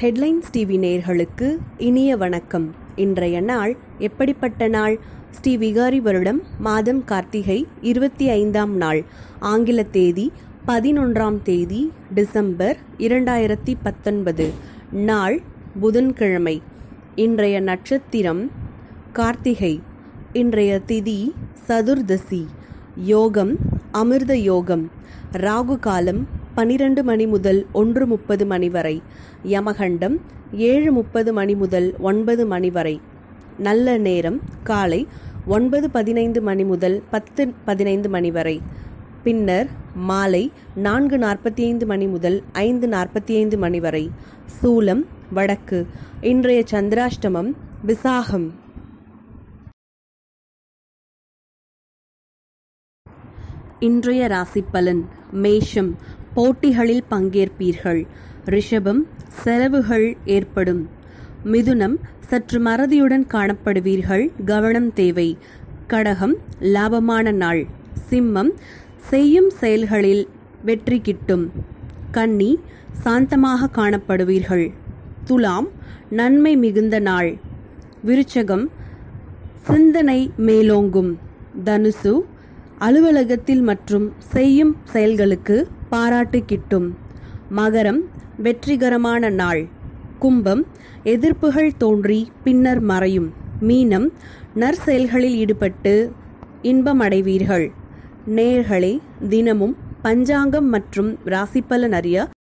headlines TV நேயர்களுக்கு இனிய வணக்கம் இன்றைய நாள் எப்படிப்பட்ட நாள் ஸ்ரீ விகாரி வருடம் மாதம் கார்த்திகை இருபத்தி ஐந்தாம் நாள் ஆங்கில தேதி பதினொன்றாம் தேதி டிசம்பர் இரண்டாயிரத்தி பத்தொன்பது நாள் புதன்கிழமை இன்றைய நட்சத்திரம் கார்த்திகை இன்றைய திதி சதுர்தசி யோகம் அமிர்த யோகம் ராகு காலம் பனிரெண்டு மணி முதல் ஒன்று முப்பது மணி வரை யமகண்டம் ஏழு முப்பது மணி முதல் ஒன்பது மணி வரை நல்ல நேரம் காலை ஒன்பது பதினைந்து மணி முதல் பத்து பதினைந்து மணி வரை பின்னர் மாலை நான்கு நாற்பத்தி ஐந்து மணி முதல் ஐந்து நாற்பத்தி ஐந்து மணி வரை சூலம் வடக்கு இன்றைய சந்திராஷ்டமம் விசாகம் இன்றைய ராசி பலன் மேஷம் போட்டிகளில் பங்கேற்பீர்கள் ரிஷபம் செலவுகள் ஏற்படும் மிதுனம் சற்று மறதியுடன் காணப்படுவீர்கள் கவனம் தேவை கடகம் லாபமான நாள் சிம்மம் செய்யும் செயல்களில் வெற்றி கிட்டும் கன்னி சாந்தமாக காணப்படுவீர்கள் துலாம் நன்மை மிகுந்த நாள் விருச்சகம் சிந்தனை மேலோங்கும் தனுசு அலுவலகத்தில் மற்றும் செய்யும் செயல்களுக்கு பாராட்டு கிட்டும் மகரம் வெற்றிகரமான நாள் கும்பம் எதிர்ப்புகள் தோன்றி பின்னர் மறையும் மீனம் நற்செயல்களில் ஈடுபட்டு இன்பமடைவீர்கள் நேர்களே தினமும் பஞ்சாங்கம் மற்றும் ராசிப்பலன் அறிய